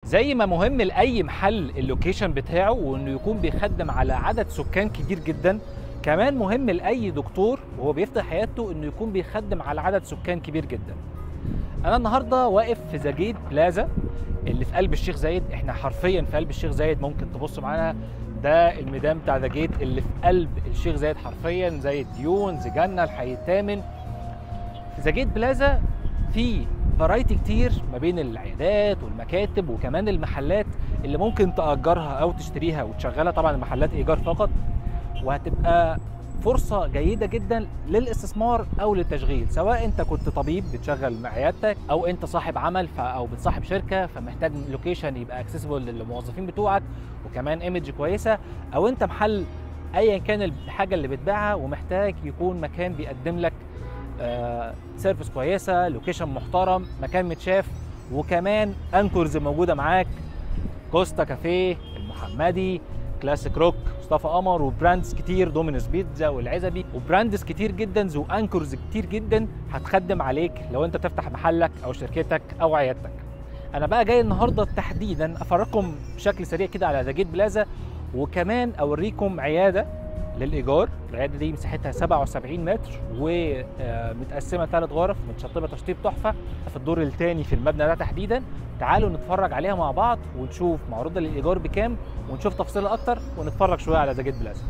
زي ما مهم لاي محل اللوكيشن بتاعه وانه يكون بيخدم على عدد سكان كبير جدا كمان مهم لاي دكتور وهو بيفتح عيادته انه يكون بيخدم على عدد سكان كبير جدا انا النهارده واقف في ذا جيت بلازا اللي في قلب الشيخ زايد احنا حرفيا في قلب الشيخ زايد ممكن تبصوا معانا ده الميدان بتاع ذا جيت اللي في قلب الشيخ زايد حرفيا زي الديون زي جنة الحي الثامن في ذا جيت بلازا في فرايتي كتير ما بين العيادات والمكاتب وكمان المحلات اللي ممكن تأجرها أو تشتريها وتشغلها طبعا المحلات إيجار فقط وهتبقى فرصة جيدة جدا للاستثمار أو للتشغيل سواء أنت كنت طبيب بتشغل عيادتك أو أنت صاحب عمل ف- أو بتصاحب شركة فمحتاج لوكيشن يبقى اكسسبل للموظفين بتوعك وكمان ايمج كويسة أو أنت محل أيا كان الحاجة اللي بتبيعها ومحتاج يكون مكان بيقدم لك آه، سيرفيس كويسه لوكيشن محترم مكان متشاف وكمان انكورز موجوده معاك كوستا كافيه المحمدي كلاسيك روك مصطفى قمر وبراندز كتير دومينوس بيتزا والعزبي وبراندز كتير جدا وانكورز كتير جدا هتخدم عليك لو انت بتفتح محلك او شركتك او عيادتك انا بقى جاي النهارده تحديدا افرجكم بشكل سريع كده على ذا جيت بلازا وكمان اوريكم عياده للايجار العياده دي مساحتها 77 متر ومتقسمه ثلاث غرف متشطبه تشطيب تحفه في الدور الثاني في المبنى ده تحديدا تعالوا نتفرج عليها مع بعض ونشوف معروضه للايجار بكام ونشوف تفاصيلها اكتر ونتفرج شويه على ذا جيت بلازا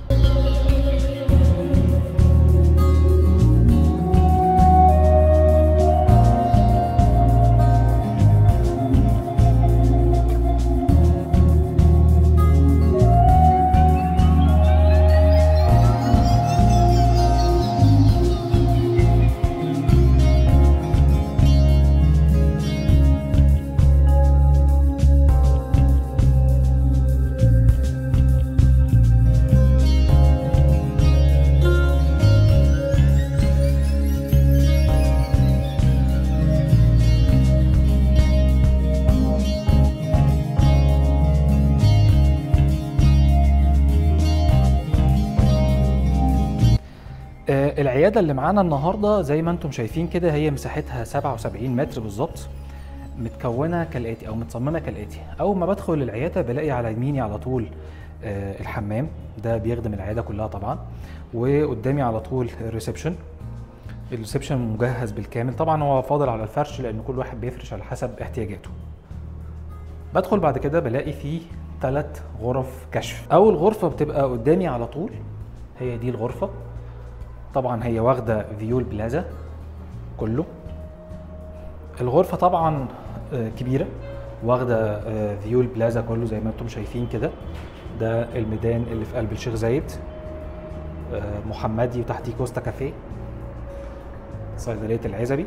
آه، العياده اللي معانا النهارده زي ما انتم شايفين كده هي مساحتها 77 متر بالظبط متكونه كالاتي او متصممه كالاتي اول ما بدخل العياده بلاقي على يميني على طول آه، الحمام ده بيخدم العياده كلها طبعا وقدامي على طول الريسبشن الريسبشن مجهز بالكامل طبعا هو فاضل على الفرش لان كل واحد بيفرش على حسب احتياجاته بدخل بعد كده بلاقي فيه ثلاث غرف كشف اول غرفه بتبقى قدامي على طول هي دي الغرفه طبعا هي واخده فيو البلازا كله الغرفه طبعا آه، كبيره واخده آه، فيو البلازا كله زي ما انتم شايفين كده ده الميدان اللي في قلب الشيخ زايد آه، محمدي وتحتيه كوستا كافيه صيدليه العزبي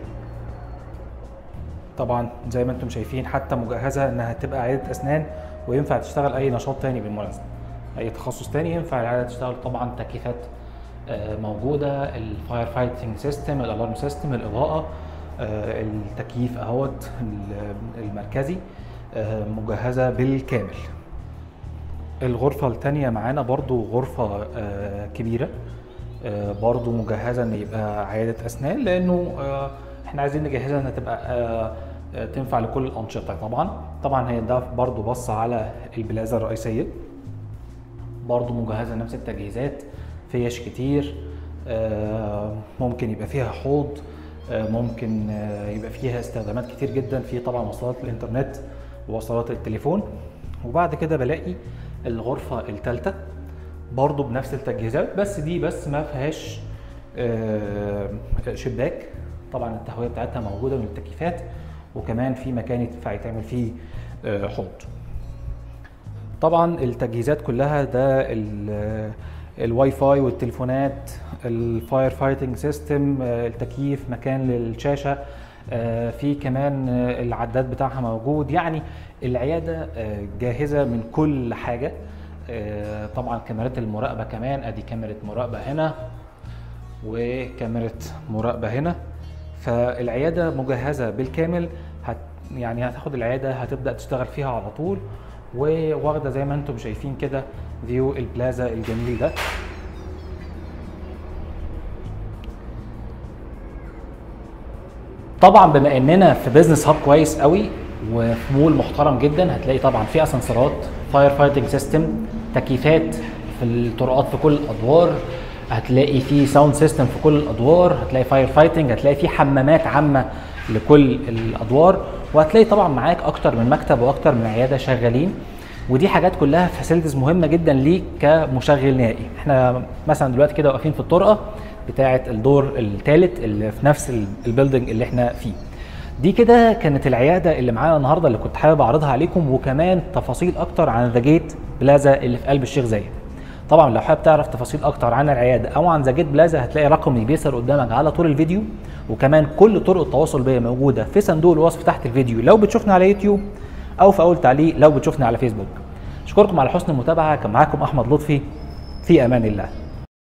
طبعا زي ما انتم شايفين حتى مجهزه انها تبقى عياده اسنان وينفع تشتغل اي نشاط تاني بالمناسبه اي تخصص تاني ينفع العياده تشتغل طبعا تكييفات آه، موجوده الفاير فايتنج سيستم الالارم سيستم الاضاءه آه، التكييف اهوت ال- المركزي آه، مجهزه بالكامل الغرفة التانية معانا برضو غرفة آه، كبيرة آه، برضو مجهزة ان يبقى عيادة اسنان لانه آه، احنا عايزين نجهزها انها تبقى آه، آه، تنفع لكل الانشطة طبعا طبعا هي ده برضو بص على البلازا الرئيسية برضو مجهزة نفس التجهيزات فيش كتير آه، ممكن يبقى فيها حوض آه، ممكن آه، يبقى فيها استخدامات كتير جدا في طبعا وصلات الانترنت ووصلات التليفون وبعد كده بلاقي الغرفة الثالثة برضو بنفس التجهيزات بس دي بس ما فيهاش آه، شباك طبعا التهوية بتاعتها موجودة من التكييفات وكمان في مكان ينفع يتعمل فيه آه، حوض طبعا التجهيزات كلها ده ال- الواي فاي والتليفونات الفاير فايتنج سيستم التكييف مكان للشاشه آه، في كمان آه، العداد بتاعها موجود يعني العياده آه، جاهزه من كل حاجه آه، طبعا كاميرات المراقبه كمان ادي كاميرا مراقبه هنا وكاميرا مراقبه هنا فالعياده مجهزه بالكامل هت يعني هتاخد العياده هتبدا تشتغل فيها على طول وواخده زي ما انتم شايفين كده فيو البلازا الجميل ده طبعا بما اننا في بزنس هاب كويس قوي وفي مول محترم جدا هتلاقي طبعا في اسانسيرات فاير فايتنج سيستم تكييفات في الطرقات في كل الادوار هتلاقي في ساوند سيستم في كل الادوار هتلاقي فاير فايتنج هتلاقي في حمامات عامه لكل الادوار وهتلاقي طبعا معاك اكتر من مكتب واكتر من عياده شغالين ودي حاجات كلها فاسيلتيز مهمه جدا ليك كمشغل نهائي احنا مثلا دلوقتي كده واقفين في الطرقه بتاعه الدور الثالث اللي في نفس البيلدنج اللي احنا فيه دي كده كانت العياده اللي معانا النهارده اللي كنت حابب اعرضها عليكم وكمان تفاصيل اكتر عن ذا جيت بلازا اللي في قلب الشيخ زايد طبعا لو حابب تعرف تفاصيل اكتر عن العياده او عن ذا جيت بلازا هتلاقي رقمي بيظهر قدامك على طول الفيديو وكمان كل طرق التواصل بيا موجوده في صندوق الوصف تحت الفيديو لو بتشوفنا على يوتيوب او في اول تعليق لو بتشوفنا على فيسبوك اشكركم على حسن المتابعه كان معاكم احمد لطفي في امان الله